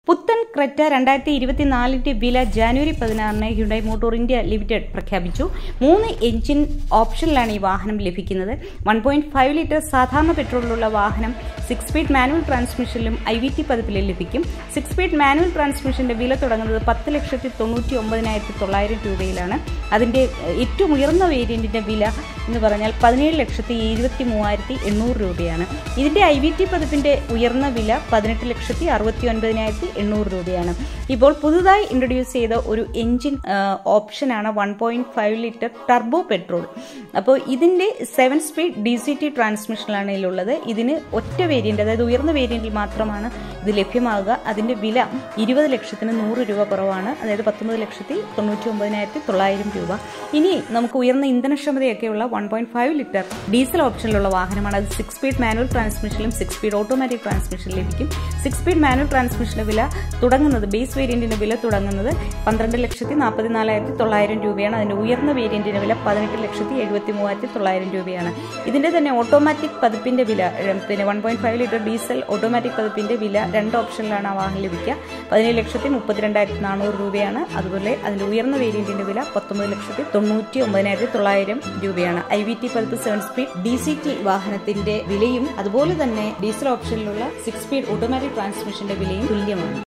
പുത്തൻ ക്രെറ്റ രണ്ടായിരത്തി ഇരുപത്തിനാലിന്റെ വില ജാനുവരി പതിനാറിന് ഹ്യുണ്ടായി മോട്ടോർ ഇന്ത്യ ലിമിറ്റഡ് പ്രഖ്യാപിച്ചു മൂന്ന് എഞ്ചിൻ ഓപ്ഷനിലാണ് ഈ വാഹനം ലഭിക്കുന്നത് വൺ പോയിന്റ് ഫൈവ് ലിറ്റർ സാധാരണ പെട്രോളിലുള്ള വാഹനം സിക്സ് സ്പീഡ് മാനുവൽ ട്രാൻസ്മിഷനിലും ഐ വി ടി പതിപ്പിലും ലഭിക്കും സിക്സ് സ്പീഡ് മാനുവൽ ട്രാൻസ്മിഷന്റെ വില തുടങ്ങുന്നത് പത്ത് ലക്ഷത്തി തൊണ്ണൂറ്റി ഒമ്പതിനായിരത്തി തൊള്ളായിരം രൂപയിലാണ് അതിന്റെ ഏറ്റവും ഉയർന്ന വേരിയന്റിന്റെ വില എന്ന് പറഞ്ഞാൽ പതിനേഴ് ലക്ഷത്തി ഇരുപത്തി മൂവായിരത്തി എണ്ണൂറ് രൂപയാണ് ഇതിന്റെ ഐ വി ടി പതിപ്പിന്റെ ഉയർന്ന വില പതിനെട്ട് ലക്ഷത്തി അറുപത്തി ഒൻപതിനായിരത്തി എണ്ണൂറ് രൂപയാണ് ഇപ്പോൾ പുതുതായി ഇൻട്രൊഡ്യൂസ് ചെയ്ത ഒരു എഞ്ചിൻ ഓപ്ഷനാണ് one point five litre turbo petrol അപ്പോൾ ഇതിന്റെ seven speed D C T ട്രാൻസ്മിഷനിലാണ് ഇതിലുള്ളത് ഇതിന് ഒറ്റ വേരിയന്റ് അതായത് ഉയർന്ന വേരിയന്റിൽ മാത്രമാണ് ഇത് ലഭ്യമാകുക അതിന്റെ വില ഇരുപത് ലക്ഷത്തിന് നൂറ് രൂപ കുറവാണ് അതായത് പത്തൊമ്പത് ലക്ഷത്തി തൊണ്ണൂറ്റി ഒമ്പതിനായിരത്തി തൊള്ളായിരം രൂപ ഇനി നമുക്ക് ഉയർന്ന ഇന്ധനക്ഷമതയൊക്കെയുള്ള one point five litre diesel ഓപ്ഷനിലുള്ള വാഹനമാണ് അത് സിക്സ് സ്പീഡ് മാനുവൽ ട്രാൻസ്മിഷനിലും സിക്സ് സ്പീഡ് ഓട്ടോമാറ്റിക് ട്രാൻസ്മിഷനിലും ലഭിക്കും സിക്സ് സ്പീഡ് മാനുവൽ ട്രാൻസ്മിഷന്റെ വില തുടങ്ങുന്നത് ബേസ് വേരിയന്റിന്റെ വില തുടങ്ങുന്നത് പന്ത്രണ്ട് ലക്ഷത്തി നാൽപ്പത്തിനാലായിരത്തി തൊള്ളായിരം രൂപയാണ് അതിന്റെ ഉയർന്ന വേരിയന്റിന്റെ വില പതിനെട്ട് ലക്ഷത്തി എഴുപത്തി മൂവായിരത്തി തൊള്ളായിരം രൂപയാണ് ഇതിന്റെ തന്നെ ഓട്ടോമാറ്റിക് പതിപ്പിന്റെ വില പിന്നെ one point five litre diesel automatic പതിപ്പിന്റെ വില രണ്ട് ഓപ്ഷനിലാണ് ആ വാഹനം ലഭിക്കുക പതിനേഴ് ലക്ഷത്തി മുപ്പത്തിരണ്ടായിരത്തി നാനൂറ് രൂപയാണ് അതുപോലെ അതിന്റെ ഉയർന്ന വേരിയന്റിന്റെ വില പത്തൊമ്പത് ലക്ഷത്തി തൊണ്ണൂറ്റി ഒമ്പതിനായിരത്തി തൊള്ളായിരം രൂപയാണ് ഐ വി ടി പതിപ്പ് seven speed D C T വാഹനത്തിന്റെ വിലയും അതുപോലെ തന്നെ ഡീസൽ ഓപ്ഷനിലുള്ള സിക്സ് സ്പീഡ് ഓട്ടോമാറ്റിക് ട്രാൻസ്മിഷന്റെ വിലയും തുല്യമാണ്